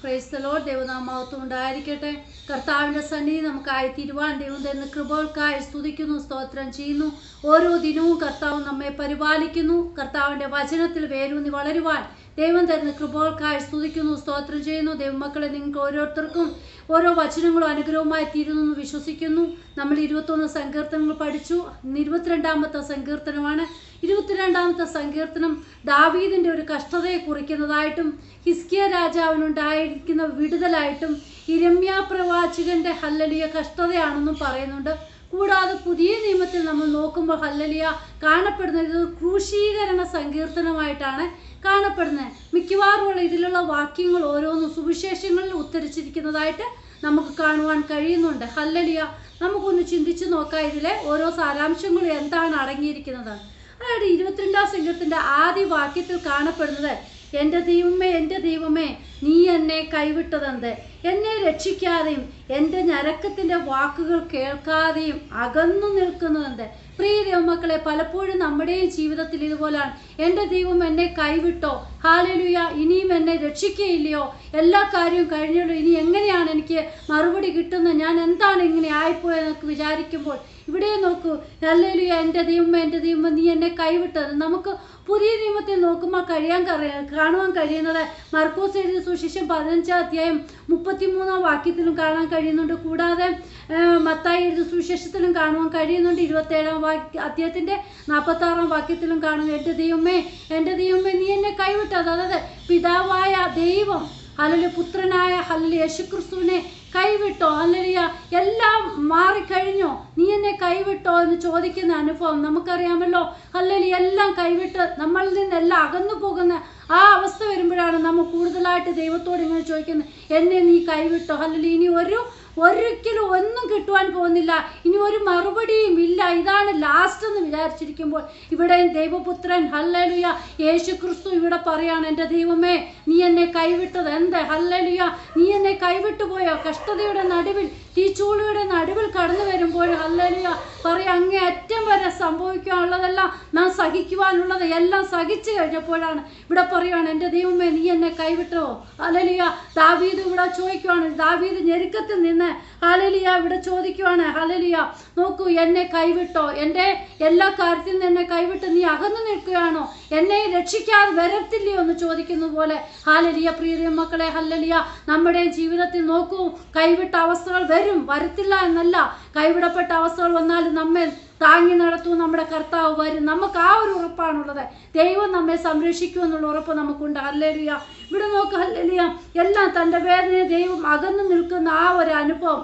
ക്രൈസ്തലോ ദൈവനാമാവത്വം ഉണ്ടായിരിക്കട്ടെ കർത്താവിൻ്റെ സന്നിധി നമുക്കായി തിരുവാൻ ദൈവം തരുന്ന കൃപകൾക്കായി സ്തുതിക്കുന്നു സ്തോത്രം ചെയ്യുന്നു ഓരോ ദിനവും കർത്താവ് നമ്മെ പരിപാലിക്കുന്നു കർത്താവിൻ്റെ വചനത്തിൽ വേരൂന്നി വളരുവാൻ ദൈവം തരുന്ന കൃപകൾക്കായി സ്തുതിക്കുന്നു സ്തോത്രം ചെയ്യുന്നു ദൈവമക്കളെ നിങ്ങൾക്ക് ഓരോരുത്തർക്കും ഓരോ വചനങ്ങളും അനുഗ്രഹമായി തീരുന്നു എന്ന് വിശ്വസിക്കുന്നു നമ്മൾ ഇരുപത്തൊന്ന് സങ്കീർത്തനങ്ങൾ പഠിച്ചു ഇന്ന് ഇരുപത്തിരണ്ടാമത്തെ സങ്കീർത്തനമാണ് ഇരുപത്തിരണ്ടാമത്തെ സങ്കീർത്തനം ദാവീദിൻ്റെ ഒരു കഷ്ടതയെ കുറിക്കുന്നതായിട്ടും ഹിസ്കിയ രാജാവിനുണ്ടായിരിക്കുന്ന വിടുതലായിട്ടും ഇരമ്യ പ്രവാചകന്റെ ഹല്ലലിയ കഷ്ടതയാണെന്നും പറയുന്നുണ്ട് കൂടാതെ പുതിയ നിയമത്തിൽ നമ്മൾ നോക്കുമ്പോൾ ഹല്ലലിയ കാണപ്പെടുന്നത് ഇത് ക്രൂശീകരണ സങ്കീർത്തനമായിട്ടാണ് കാണപ്പെടുന്നത് മിക്കവാറുമുള്ള ഇതിലുള്ള വാക്യങ്ങൾ ഓരോന്നും സുവിശേഷങ്ങളിൽ ഉത്തരിച്ചിരിക്കുന്നതായിട്ട് നമുക്ക് കാണുവാൻ കഴിയുന്നുണ്ട് ഹല്ലലിയ നമുക്കൊന്ന് ചിന്തിച്ചു നോക്കാം ഇതിലെ ഓരോ സാരാംശങ്ങളും എന്താണ് അടങ്ങിയിരിക്കുന്നത് അതായത് ഇരുപത്തിരണ്ടാം സംഘത്തിന്റെ ആദ്യ വാക്യത്തിൽ കാണപ്പെടുന്നത് എൻ്റെ ദൈവമേ എൻ്റെ ദൈവമേ നീ എന്നെ കൈവിട്ടതെന്ത് എന്നെ രക്ഷിക്കാതെയും എൻ്റെ ഞരക്കത്തിൻ്റെ വാക്കുകൾ കേൾക്കാതെയും അകന്നു നിൽക്കുന്നതെന്ത് പ്രിയ ദൈവമക്കളെ പലപ്പോഴും നമ്മുടെയും ജീവിതത്തിൽ ഇതുപോലാണ് എൻ്റെ ദൈവം എന്നെ കൈവിട്ടോ ഹാലലുയ ഇനിയും എന്നെ രക്ഷിക്കുകയില്ലയോ എല്ലാ കാര്യവും കഴിഞ്ഞല്ലോ ഇനി എങ്ങനെയാണ് എനിക്ക് മറുപടി കിട്ടുന്നത് ഞാൻ എന്താണ് ഇങ്ങനെ ആയിപ്പോയെന്നൊക്കെ വിചാരിക്കുമ്പോൾ ഇവിടെ നോക്കൂ ഹല്ലേലൂയ എൻ്റെ ദൈവമേ എൻ്റെ ദൈവമേ നീ എന്നെ കൈവിട്ടത് നമുക്ക് പുതിയ നിയമത്തിൽ നോക്കുമ്പോൾ കഴിയാൻ കഴിയ- കാണുവാൻ കഴിയുന്നത് മർക്കോസ് എഴുതിയ സുശേഷം പതിനഞ്ചാം അധ്യായം മുപ്പത്തിമൂന്നാം വാക്യത്തിലും കാണാൻ കഴിയുന്നുണ്ട് കൂടാതെ ആ, മത്തായി എഴുതിയ സുശേഷത്തിലും കാണുവാൻ കഴിയുന്നുണ്ട് ഇരുപത്തേഴാം വാക്യ അധ്യായത്തിൻ്റെ നാൽപ്പത്താറാം വാക്യത്തിലും കാണുന്നു എൻ്റെ ദൈവമേ എൻ്റെ ദൈവമേ നീ എന്നെ കൈവിട്ടത് അതായത് പിതാവായ ദൈവം അല്ലെങ്കിൽ പുത്രനായ ഹല്ല് യേശുക്രിസ്തുവിനെ കൈവിട്ടോ അല്ലെങ്കിൽ എല്ലാം മാറിക്കഴിഞ്ഞോ നീ എന്നെ കൈവിട്ടോ എന്ന് ചോദിക്കുന്ന അനുഭവം നമുക്കറിയാമല്ലോ അല്ലെങ്കിൽ എല്ലാം കൈവിട്ട് നമ്മളിൽ നിന്നെല്ലാം അകന്നു പോകുന്ന ആ അവസ്ഥ വരുമ്പോഴാണ് നമ്മൾ കൂടുതലായിട്ട് ദൈവത്തോട് ഇങ്ങനെ ചോദിക്കുന്നത് എന്നെ നീ കൈവിട്ടോ അല്ലെങ്കിൽ ഇനി ഒരു ഒരിക്കലും ഒന്നും കിട്ടുവാൻ പോകുന്നില്ല ഇനി ഒരു മറുപടിയും ഇല്ല ഇതാണ് ലാസ്റ്റ് എന്ന് വിചാരിച്ചിരിക്കുമ്പോൾ ഇവിടെ ദൈവപുത്രൻ ഹല്ലലുയ യേശു ക്രിസ്തു ഇവിടെ പറയാണ് എൻ്റെ ദൈവമേ നീ എന്നെ കൈവിട്ടത് എന്ത് ഹല്ലലുയ നീ എന്നെ കൈവിട്ടു പോയോ കഷ്ടതയുടെ നടുവിൽ തീച്ചൂളിയുടെ നടുവിൽ കടന്നു വരുമ്പോൾ ഹല്ലലുയ പറയാം അങ്ങേ അറ്റം വരെ സംഭവിക്കാനുള്ളതെല്ലാം നാം സഹിക്കുവാനുള്ളത് എല്ലാം സഹിച്ചു കഴിഞ്ഞപ്പോഴാണ് ഇവിടെ പറയുവാണ് എൻ്റെ ദൈവമേ നീ എന്നെ കൈവിട്ടോ ഹലലിയ ദാവീദ് ഇവിടെ ചോദിക്കുവാണ് ദാവീദ് ഞെരുക്കത്തിൽ നിന്ന് ഹലലിയ ഇവിടെ ചോദിക്കുവാണ് ഹലലിയ നോക്കൂ എന്നെ കൈവിട്ടോ എൻ്റെ എല്ലാ കാര്യത്തിൽ നിന്ന് എന്നെ കൈവിട്ട് നീ അകന്നു നിൽക്കുകയാണോ എന്നെ രക്ഷിക്കാതെ വരത്തില്ലയോ എന്ന് ചോദിക്കുന്ന പോലെ ഹാലലിയ പ്രിയ മക്കളെ ഹല്ലലിയ നമ്മുടെ ജീവിതത്തിൽ നോക്കൂ കൈവിട്ട അവസ്ഥകൾ വരും വരത്തില്ല എന്നല്ല കൈവിടപ്പെട്ട അവസ്ഥകൾ വന്നാലും നമ്മെ താങ്ങി നടത്തും നമ്മുടെ കർത്താവ് വരും നമുക്ക് ആ ഒരു ഉറപ്പാണുള്ളത് ദൈവം നമ്മെ സംരക്ഷിക്കും എന്നുള്ള ഉറപ്പ് നമുക്കുണ്ട് ഹല്ലേലിയ ഇവിടെ നോക്ക് ഹല്ലേലിയ എല്ലാം തൻ്റെ വേദനയെ ദൈവം അകന്നു നിൽക്കുന്ന ആ ഒരു അനുഭവം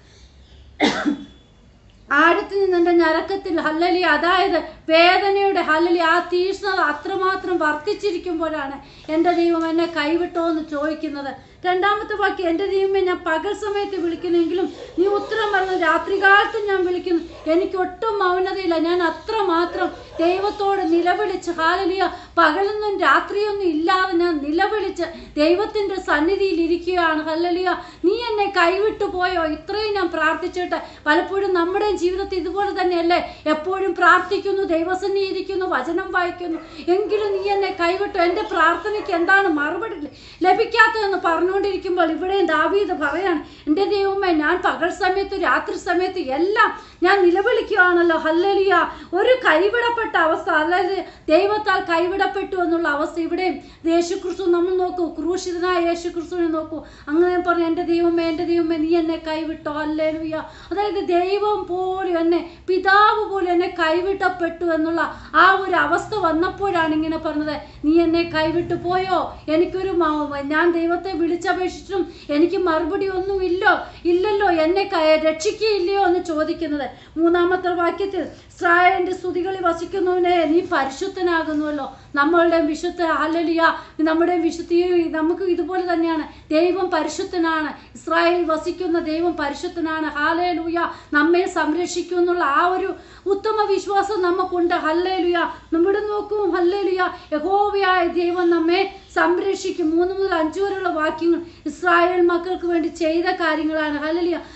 ആഴത്തിൽ നിന്നെ ഞരക്കത്തിൽ ഹല്ലലി അതായത് വേദനയുടെ ഹല്ലലി ആ തീഷ്ണത അത്രമാത്രം വർദ്ധിച്ചിരിക്കുമ്പോഴാണ് എൻ്റെ ദൈവം എന്നെ കൈവിട്ടോ എന്ന് ചോദിക്കുന്നത് രണ്ടാമത്തെ വാക്യം എൻ്റെ ദൈവമേ ഞാൻ പകൽ സമയത്ത് വിളിക്കുന്നെങ്കിലും നീ ഉത്തരം പറഞ്ഞു രാത്രികാലത്ത് ഞാൻ വിളിക്കുന്നു എനിക്ക് ഒട്ടും മൗനതയില്ല ഞാൻ അത്രമാത്രം ദൈവത്തോട് നിലവിളിച്ച് ഹാലലിയ പകലൊന്നും രാത്രിയൊന്നും ഇല്ലാതെ ഞാൻ നിലവിളിച്ച് ദൈവത്തിൻ്റെ സന്നിധിയിൽ ഇരിക്കുകയാണ് ഹല്ലലിയ നീ എന്നെ കൈവിട്ടു പോയോ ഇത്രയും ഞാൻ പ്രാർത്ഥിച്ചിട്ട് പലപ്പോഴും നമ്മുടെ ജീവിതത്തിൽ ഇതുപോലെ തന്നെയല്ലേ എപ്പോഴും പ്രാർത്ഥിക്കുന്നു ദൈവസന്നിധി ഇരിക്കുന്നു വചനം വായിക്കുന്നു എങ്കിലും നീ എന്നെ കൈവിട്ടു എൻ്റെ പ്രാർത്ഥനയ്ക്ക് എന്താണ് മറുപടി ലഭിക്കാത്തതെന്ന് പറഞ്ഞുകൊണ്ടിരിക്കുമ്പോൾ ഇവിടെയും ദാവീദ് പറയാണ് എൻ്റെ ദൈവമേ ഞാൻ പകൽ സമയത്ത് രാത്രി സമയത്ത് എല്ലാം ഞാൻ നിലവിളിക്കുകയാണല്ലോ ഹല്ലലിയ ഒരു കൈവിടപ്പെട്ട അവസ്ഥ അതായത് ദൈവത്താൽ കൈവിടപ്പെട്ടു എന്നുള്ള അവസ്ഥ ഇവിടെയും യേശുക്രിസ്തു നമ്മൾ നോക്കൂ ക്രൂശിതനായ യേശുക്രിസ്തുവിനെ നോക്കൂ അങ്ങനെ പറഞ്ഞു എൻ്റെ ദൈവമേ എൻ്റെ ദൈവമേ നീ എന്നെ കൈവിട്ടോ അല്ലേലുയ അതായത് ദൈവം പോലും എന്നെ പിതാവ് പോലും എന്നെ കൈവിട്ടപ്പെട്ടു എന്നുള്ള ആ ഒരു അവസ്ഥ വന്നപ്പോഴാണ് ഇങ്ങനെ പറഞ്ഞത് നീ എന്നെ കൈവിട്ടു പോയോ എനിക്കൊരു മ- ഞാൻ ദൈവത്തെ വിളിച്ചപേക്ഷിച്ചിട്ടും എനിക്ക് മറുപടി ഒന്നും ഇല്ലോ ഇല്ലല്ലോ എന്നെ ക- രക്ഷിക്കുകയില്ലയോ എന്ന് ചോദിക്കുന്നത് മൂന്നാമത്തെ വാക്യത്തിൽ ഇസ്രായേലിന്റെ സ്തുതികളിൽ വസിക്കുന്നവനെ നീ പരിശുദ്ധനാകുന്നുവല്ലോ നമ്മളുടെ വിശുദ്ധ ഹല്ലലിയ നമ്മുടെ വിശുദ്ധി നമുക്ക് ഇതുപോലെ തന്നെയാണ് ദൈവം പരിശുദ്ധനാണ് ഇസ്രായേൽ വസിക്കുന്ന ദൈവം പരിശുദ്ധനാണ് ഹാലേലുയ നമ്മെ സംരക്ഷിക്കും എന്നുള്ള ആ ഒരു ഉത്തമ വിശ്വാസം നമുക്കുണ്ട് ഹല്ലേലുയ നമ്മുടെ നോക്കൂ ഹല്ലേലുയ യഹോവയായ ദൈവം നമ്മെ സംരക്ഷിക്കും മൂന്ന് മുതൽ അഞ്ച് വരെയുള്ള വാക്യങ്ങൾ ഇസ്രായേൽ മക്കൾക്ക് വേണ്ടി ചെയ്ത കാര്യങ്ങളാണ് ഹല്ലേലുയ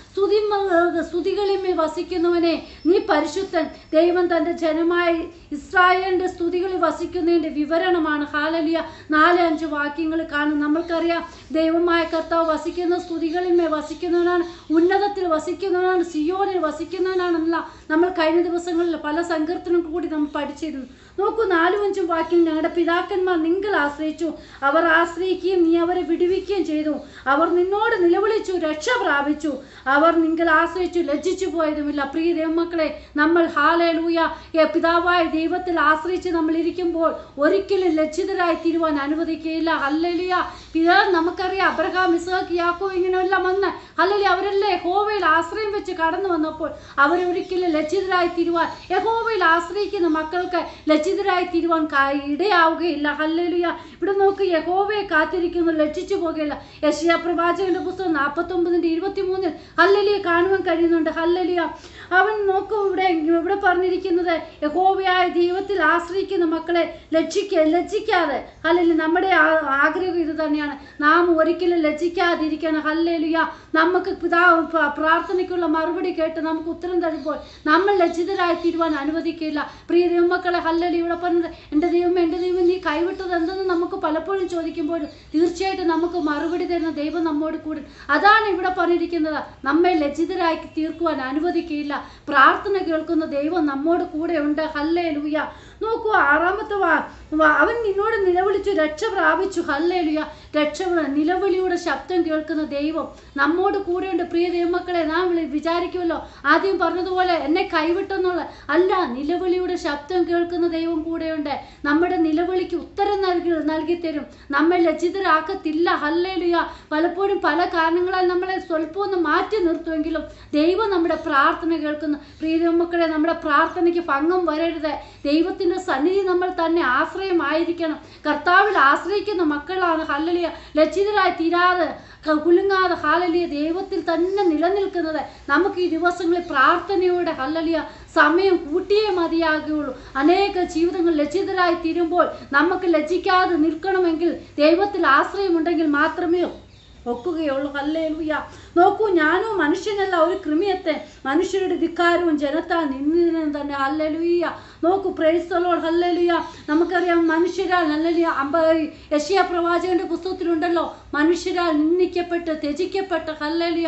സ്തുതി സ്തുതികളിന്മേൽ വസിക്കുന്നവനെ നീ പരിശുദ്ധൻ ദൈവം തൻ്റെ ജനമായി ഇസ്രായേലിൻ്റെ സ്തുതികളിൽ വസിക്കുന്നതിൻ്റെ വിവരണമാണ് ഹാലലിയ നാല് അഞ്ച് വാക്യങ്ങൾ കാണും നമ്മൾക്കറിയാം ദൈവമായ കർത്താവ് വസിക്കുന്ന സ്തുതികളിന്മേൽ വസിക്കുന്നവനാണ് ഉന്നതത്തിൽ വസിക്കുന്നവനാണ് സിയോനിൽ വസിക്കുന്നവനാണെന്നുള്ള നമ്മൾ കഴിഞ്ഞ ദിവസങ്ങളിൽ പല സങ്കീർത്തനം കൂടി നമ്മൾ പഠിച്ചിരുന്നു നോക്കൂ നാലും അഞ്ചും വാക്യം ഞങ്ങളുടെ പിതാക്കന്മാർ നിങ്ങൾ ആശ്രയിച്ചു അവർ ആശ്രയിക്കുകയും നീ അവരെ വിടുവിക്കുകയും ചെയ്തു അവർ നിന്നോട് നിലവിളിച്ചു രക്ഷ പ്രാപിച്ചു അവർ നിങ്ങൾ ആശ്രയിച്ചു ലജ്ജിച്ചു പോയതുമില്ല പ്രിയ ദൈവമക്കളെ നമ്മൾ ഹാലേലൂയ ഏ പിതാവായ ദൈവത്തിൽ ആശ്രയിച്ച് നമ്മൾ ഇരിക്കുമ്പോൾ ഒരിക്കലും ലജ്ജിതരായി തീരുവാൻ അനുവദിക്കുകയില്ല ഹല്ലലിയ പിതാ നമുക്കറിയാം അബ്രഹാം ഇസാഖ് യാക്കോ ഇങ്ങനെയെല്ലാം വന്ന് ഹല്ലലി അവരല്ലേ യഹോവയിൽ ആശ്രയം വെച്ച് കടന്നു വന്നപ്പോൾ അവരൊരിക്കലും ലജ്ജിതരായി തീരുവാൻ യഹോവയിൽ ആശ്രയിക്കുന്ന മക്കൾക്ക് ലജ്ജിതരായി തീരുവാൻ കാ- ഇടയാവുകയില്ല ഹല്ലലിയ ഇവിടെ നോക്ക് യഹോവയെ കാത്തിരിക്കുന്നു ലജ്ജിച്ചു പോകുകയില്ല യശയ പ്രവാചകന്റെ പുസ്തകം നാൽപ്പത്തി ഒമ്പതിന്റെ ഇരുപത്തി മൂന്നിൽ ഹല്ലലിയെ കാണുവാൻ കഴിയുന്നുണ്ട് ഹല്ലലിയ അവൻ നോക്കൂ ഇവിടെ ഇവിടെ പറഞ്ഞിരിക്കുന്നത് യഹോവയായ ദൈവത്തിൽ ആശ്രയിക്കുന്ന മക്കളെ ലജ്ജിക്ക ലജ്ജിക്കാതെ ഹല്ലലി നമ്മുടെ ആ- ആഗ്രഹം ഇത് തന്നെയാണ് നാം ഒരിക്കലും ലജ്ജിക്കാതിരിക്കണം ഹല്ലേലുയ നമുക്ക് പിതാവ് പ- പ്രാർത്ഥനയ്ക്കുള്ള മറുപടി കേട്ട് നമുക്ക് ഉത്തരം തരുമ്പോൾ നമ്മൾ ലജ്ജിതരായി തീരുവാൻ അനുവദിക്കില്ല പ്രിയ ദൈവമക്കളെ ഹല്ലലി ഇവിടെ പറഞ്ഞത് എൻ്റെ ദൈവം എൻ്റെ ദൈവം നീ കൈവിട്ടത് എന്തെന്ന് നമുക്ക് പലപ്പോഴും ചോദിക്കുമ്പോൾ തീർച്ചയായിട്ടും നമുക്ക് മറുപടി തരുന്ന ദൈവം നമ്മോട് കൂടെ അതാണ് ഇവിടെ പറഞ്ഞിരിക്കുന്നത് നമ്മെ ലജ്ജിതരായി തീർക്കുവാൻ അനുവദിക്കില്ല പ്രാർത്ഥന കേൾക്കുന്ന ദൈവം നമ്മോട് കൂടെ ഉണ്ട് ഹല്ലേ ലൂയ നോക്കൂ ആറാമത്തെ വാ വാ- അവൻ നിന്നോട് നിലവിളിച്ചു രക്ഷ പ്രാപിച്ചു ഹല്ലേ ലുയ രക്ഷ നിലവിളിയുടെ ശബ്ദം കേൾക്കുന്ന ദൈവം നമ്മോട് കൂടെയുണ്ട് പ്രിയ ദൈവമക്കളെ നാം വിളി- വിചാരിക്കുമല്ലോ ആദ്യം പറഞ്ഞതുപോലെ എന്നെ കൈവിട്ടെന്നുള്ള അല്ല നിലവിളിയുടെ ശബ്ദം കേൾക്കുന്ന ദൈവം കൂടെയുണ്ട് നമ്മുടെ നിലവിളിക്ക് ഉത്തരം നൽകി നൽകി തരും നമ്മെ ലജ്ജിതരാക്കത്തില്ല ഹല്ലേലുയ പലപ്പോഴും പല കാരണങ്ങളാൽ നമ്മളെ സ്വല്പം ഒന്ന് മാറ്റി നിർത്തുമെങ്കിലും ദൈവം നമ്മുടെ പ്രാർത്ഥന കേൾക്കുന്നു പ്രിയ ദൈവമക്കളെ നമ്മുടെ പ്രാർത്ഥനയ്ക്ക് ഭംഗം വരരുത് ദൈവത്തിന്റെ സന്നിധി നമ്മൾ തന്നെ ആശ്രയമായിരിക്കണം കർത്താവിൽ ആശ്രയിക്കുന്ന മക്കളാണ് ഹല്ലലിയ ലജ്ജിതരായി തീരാതെ ക- കുലുങ്ങാതെ ഹാലലിയ ദൈവത്തിൽ തന്നെ നിലനിൽക്കുന്നത് നമുക്ക് ഈ ദിവസങ്ങളിൽ പ്രാർത്ഥനയോടെ ഹല്ലലിയ സമയം കൂട്ടിയേ മതിയാകുകയുള്ളൂ അനേക ജീവിതങ്ങൾ ലജ്ജിതരായി തീരുമ്പോൾ നമുക്ക് ലജ്ജിക്കാതെ നിൽക്കണമെങ്കിൽ ദൈവത്തിൽ ആശ്രയമുണ്ടെങ്കിൽ മാത്രമേ ഒക്കുകയുള്ളൂ ഹല്ലേലൂയ നോക്കൂ ഞാനും മനുഷ്യനല്ല ഒരു കൃമിയത്തെ മനുഷ്യരുടെ ധിക്കാരവും ജനത്താൽ നിന്നതിനും തന്നെ ഹല്ലേലൂയ നോക്കൂ പ്രൈസ്തലോൾ ഹല്ലേലൂയ നമുക്കറിയാം മനുഷ്യരാൽ ഹല്ലേലൂയ അമ്പ യശിയ പ്രവാചകന്റെ പുസ്തകത്തിലുണ്ടല്ലോ മനുഷ്യരാൽ നിന്ദിക്കപ്പെട്ട് ത്യജിക്കപ്പെട്ട് ഹല്ലേലൂയ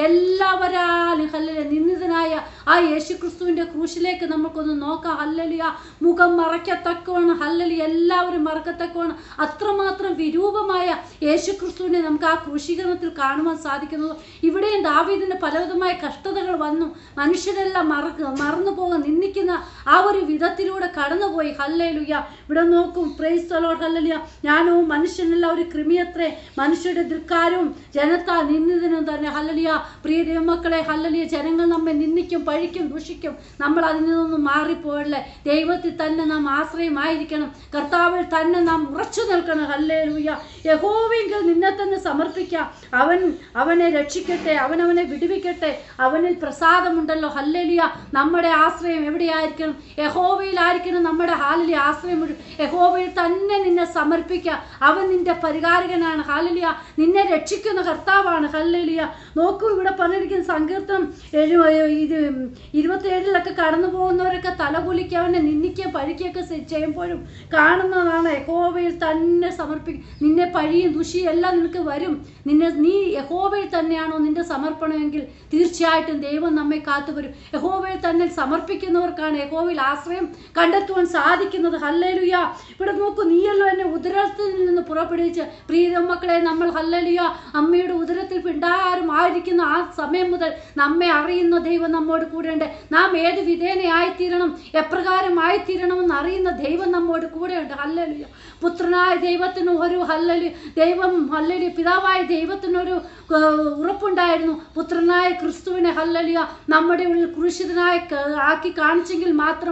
എല്ലാവരാലും ഹല്ലേലൂയ നിന്ദിതനായ ആ യേശുക്രിസ്തുവിന്റെ ക്രൂശിലേക്ക് നമുക്കൊന്ന് നോക്കാം ഹല്ലേലൂയ മുഖം മറയ്ക്കത്തക്കവണ്ണം ഹല്ലലി എല്ലാവരും മറക്കത്തക്കവണ്ണം അത്രമാത്രം വിരൂപമായ യേശുക്രിസ്തുവിനെ നമുക്ക് ആ ക്രൂശീകരണത്തിൽ കാണുവാൻ സാധിക്കുന്നത് ഇവിടെയും ദാവീദിന് പലവിധമായ കഷ്ടതകൾ വന്നു മനുഷ്യരെല്ലാം മറക്ക മറന്നു പോകാൻ നിന്ദിക്കുന്ന ആ ഒരു വിധത്തിലൂടെ കടന്നുപോയി ഹല്ലേലുയ ഇവിടെ നോക്കും പ്രൈസ് തലോട് ഹല്ലലിയ ഞാനോ മനുഷ്യനല്ല ഒരു കൃമിയത്രേ മനുഷ്യരുടെ ധിക്കാരവും ജനത്താൽ നിന്ദിതനും തന്നെ ഹല്ലലിയ പ്രിയ ദൈവമക്കളെ ഹല്ലലിയ ജനങ്ങൾ നമ്മെ നിന്ദിക്കും പഴിക്കും ദുഷിക്കും നമ്മൾ അതിൽ നിന്നൊന്നും മാറിപ്പോയല്ലേ ദൈവത്തിൽ തന്നെ നാം ആശ്രയമായിരിക്കണം കർത്താവിൽ തന്നെ നാം ഉറച്ചു നിൽക്കണം ഹല്ലേലൂയ യഹോവെങ്കിൽ നിന്നെ തന്നെ സമർപ്പിക്കാം അവൻ അവനെ രക്ഷിക്കട്ടെ അവൻ അവനെ വിടുവിക്കട്ടെ അവനിൽ പ്രസാദമുണ്ടല്ലോ ഹല്ലേലിയ നമ്മുടെ ആശ്രയം എവിടെയായിരിക്കണം യഹോവയിലായിരിക്കണം നമ്മുടെ ഹാലിലെ ആശ്രയം മുഴുവൻ യഹോവയിൽ തന്നെ നിന്നെ സമർപ്പിക്കാം അവൻ നിന്റെ പരിഹാരകനാണ് ഹാലലിയ നിന്നെ രക്ഷിക്കുന്ന കർത്താവാണ് ഹല്ലേലിയ നോക്കൂ ഇവിടെ പറഞ്ഞിരിക്കുന്ന സങ്കീർത്തനം എഴു ഇത് ഇരുപത്തിയേഴിലൊക്കെ കടന്നു പോകുന്നവരൊക്കെ തലകുലിക്ക് അവനെ നിന്ദിക്കുകയും പഴിക്കുകയൊക്കെ സെ- ചെയ്യുമ്പോഴും കാണുന്നതാണ് യഹോവയിൽ തന്നെ സമർപ്പിക്കും നിന്നെ പഴിയും ദുഷിയും എല്ലാം നിനക്ക് വരും നിന്നെ നീ യഹോവയിൽ തന്നെയാണോ നിന്റെ സമർപ്പണമെങ്കിൽ തീർച്ചയായിട്ടും ദൈവം നമ്മെ കാത്തുവരും യഹോവയിൽ തന്നെ സമർപ്പിക്കുന്നവർക്കാണ് യഹോവയിൽ ആശ്രയം കണ്ടെത്തുവാൻ സാധിക്കുന്നത് ഹല്ലേലുയ ഇവിടെ നോക്കൂ നീയല്ലോ എന്നെ ഉദരത്തിൽ നിന്ന് പുറപ്പെടുവിച്ച് പ്രിയ മക്കളെ നമ്മൾ ഹല്ലലിയ അമ്മയുടെ ഉദരത്തിൽ പിണ്ടാരും ആയിരിക്കുന്ന ആ സമയം മുതൽ നമ്മെ അറിയുന്ന ദൈവം നമ്മോട് കൂടെയുണ്ട് നാം ഏത് വിധേനയായിത്തീരണം എപ്രകാരം ആയിത്തീരണമെന്ന് അറിയുന്ന ദൈവം നമ്മോട് കൂടെയുണ്ട് ഹല്ലലിയ പുത്രനായ ദൈവത്തിന് ഒരു ഹല്ലലി ദൈവം ഹല്ലലി പിതാവായ ദൈവത്തിനൊരു ആ, ഉറപ്പുണ്ടായിരുന്നു പുത്രനായ ക്രിസ്തുവിനെ ഹല്ലലിയ നമ്മുടെ ഉള്ളിൽ ക്രൂശിതനായി ക- ആക്കി കാണിച്ചെങ്കിൽ മാത്രമേ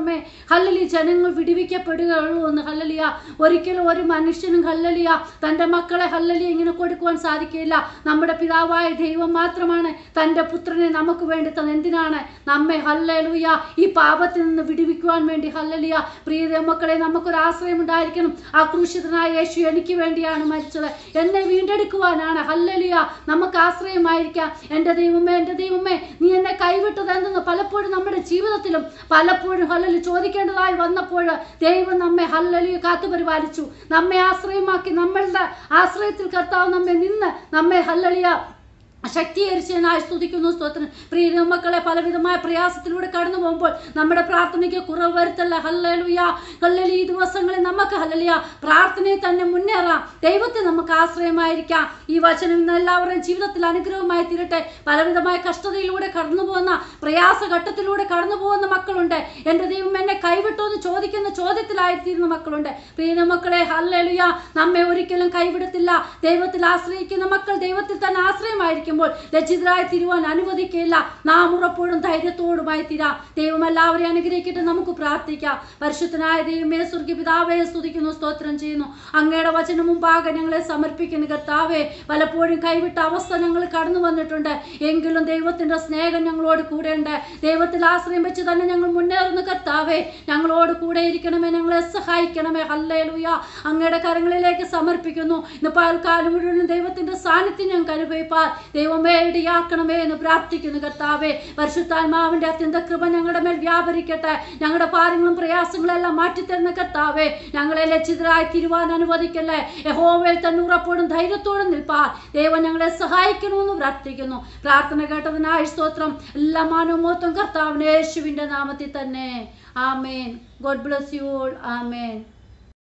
ഹല്ലലി ജനങ്ങൾ വിടിവിക്കപ്പെടുകയുള്ളൂ എന്ന് ഹല്ലലിയ ഒരിക്കലും ഒരു മനുഷ്യനും ഹല്ലലിയ തൻ്റെ മക്കളെ ഹല്ലലിയ ഇങ്ങനെ കൊടുക്കുവാൻ സാധിക്കില്ല നമ്മുടെ പിതാവായ ദൈവം മാത്രമാണ് തൻ്റെ പുത്രനെ നമുക്ക് വേണ്ടി തന്നത് എന്തിനാണ് നമ്മെ ഹല്ലലുയ ഈ പാപത്തിൽ നിന്ന് വിടുവിക്കുവാൻ വേണ്ടി ഹല്ലലിയ പ്രിയ മക്കളെ നമുക്കൊരു ആശ്രയം ഉണ്ടായിരിക്കണം ആ ക്രൂശിതനായ യേശു എനിക്ക് വേണ്ടിയാണ് മരിച്ചത് എന്നെ വീണ്ടെടുക്കുവാനാണ് ഹല്ലലിയ നമുക്ക് ആശ്രയമായിരിക്കാം എൻ്റെ ദൈവമേ എൻ്റെ ദൈവമേ നീ എന്നെ കൈവിട്ടത് എന്തെന്ന് പലപ്പോഴും നമ്മുടെ ജീവിതത്തിലും പലപ്പോഴും ഹല്ലലി ചോദിക്കേണ്ടതായി വന്നപ്പോൾ ദൈവം നമ്മെ ഹല്ലലി കാത്തു പരിപാലിച്ചു നമ്മെ ആശ്രയമാക്കി നമ്മളുടെ ആശ്രയത്തിൽ കർത്താവ് നമ്മെ നിന്ന് നമ്മെ ഹല്ലലിയ ശക്തീകരിച്ചതിനായി സ്തുതിക്കുന്നു സ്തോത്രം പ്രിയ മക്കളെ പലവിധമായ പ്രയാസത്തിലൂടെ കടന്നു പോകുമ്പോൾ നമ്മുടെ പ്രാർത്ഥനയ്ക്ക് കുറവ് വരുത്തല്ല ഹല്ലലുയ ഹല്ലലി ഈ ദിവസങ്ങളിൽ നമുക്ക് ഹല്ലലിയ പ്രാർത്ഥനയിൽ തന്നെ മുന്നേറാം ദൈവത്തെ നമുക്ക് ആശ്രയമായിരിക്കാം ഈ വചനം ഇന്ന് എല്ലാവരുടെയും ജീവിതത്തിൽ അനുഗ്രഹമായി തീരട്ടെ പലവിധമായ കഷ്ടതയിലൂടെ കടന്നു പോകുന്ന പ്രയാസഘട്ടത്തിലൂടെ കടന്നു പോകുന്ന മക്കളുണ്ട് എൻ്റെ ദൈവം എന്നെ കൈവിട്ടോ എന്ന് ചോദിക്കുന്ന ചോദ്യത്തിലായിത്തീരുന്ന മക്കളുണ്ട് പ്രിയ മക്കളെ ഹല്ലലുയ നമ്മെ ഒരിക്കലും കൈവിടത്തില്ല ദൈവത്തിൽ ആശ്രയിക്കുന്ന മക്കൾ ദൈവത്തിൽ തന്നെ ആശ്രയമായിരിക്കുമ്പോൾ ലജ്ജിതരായി തീരുവാൻ അനുവദിക്കില്ല നാം ഉറപ്പോഴും ധൈര്യത്തോടുമായി തീരാം ദൈവം എല്ലാവരെയും അനുഗ്രഹിക്കട്ടെ നമുക്ക് പ്രാർത്ഥിക്കാം പരിശുദ്ധനായ ദൈവമേ സ്വർഗീയ പിതാവേ സ്തുതിക്കുന്നു സ്തോത്രം ചെയ്യുന്നു അങ്ങയുടെ വചനം മുമ്പാകെ ഞങ്ങളെ സമർപ്പിക്കുന്നു കർത്താവേ പലപ്പോഴും കൈവിട്ട അവസ്ഥ ഞങ്ങൾ കടന്നു വന്നിട്ടുണ്ട് എങ്കിലും ദൈവത്തിന്റെ സ്നേഹം ഞങ്ങളോട് കൂടെയുണ്ട് ദൈവത്തിൽ ആശ്രയം വെച്ച് തന്നെ ഞങ്ങൾ മുന്നേറുന്ന കർത്താവേ ഞങ്ങളോട് കൂടെ ഇരിക്കണമേ ഞങ്ങളെ സഹായിക്കണമേ ഹല്ലേലൂയ അങ്ങയുടെ കരങ്ങളിലേക്ക് സമർപ്പിക്കുന്നു ഇന്ന് പകൽക്കാലം മുഴുവൻ ദൈവത്തിന്റെ സാന്നിധ്യം ഞങ്ങൾക്ക് അനുഭവിപ്പാൻ ദൈവമേ ഇടയാക്കണമേ എന്ന് പ്രാർത്ഥിക്കുന്നു കർത്താവേ പരിശുദ്ധാത്മാവിന്റെ അത്യന്ത കൃപ ഞങ്ങളുടെ മേൽ വ്യാപരിക്കട്ടെ ഞങ്ങളുടെ ഭാരങ്ങളും പ്രയാസങ്ങളും എല്ലാം മാറ്റിത്തരുന്ന കർത്താവേ ഞങ്ങളെ ലജ്ജിതരായി തിരുവാൻ അനുവദിക്കല്ലേ യഹോവയിൽ തന്നെ ഉറപ്പോടും ധൈര്യത്തോടും നിൽപ്പാൻ ദൈവം ഞങ്ങളെ സഹായിക്കണമെന്ന് പ്രാർത്ഥിക്കുന്നു പ്രാർത്ഥന കേട്ടതിനായി സ്തോത്രം എല്ലാ മാനവമോത്വം കർത്താവിന് യേശുവിന്റെ നാമത്തിൽ തന്നെ ആമേൻ god bless you all amen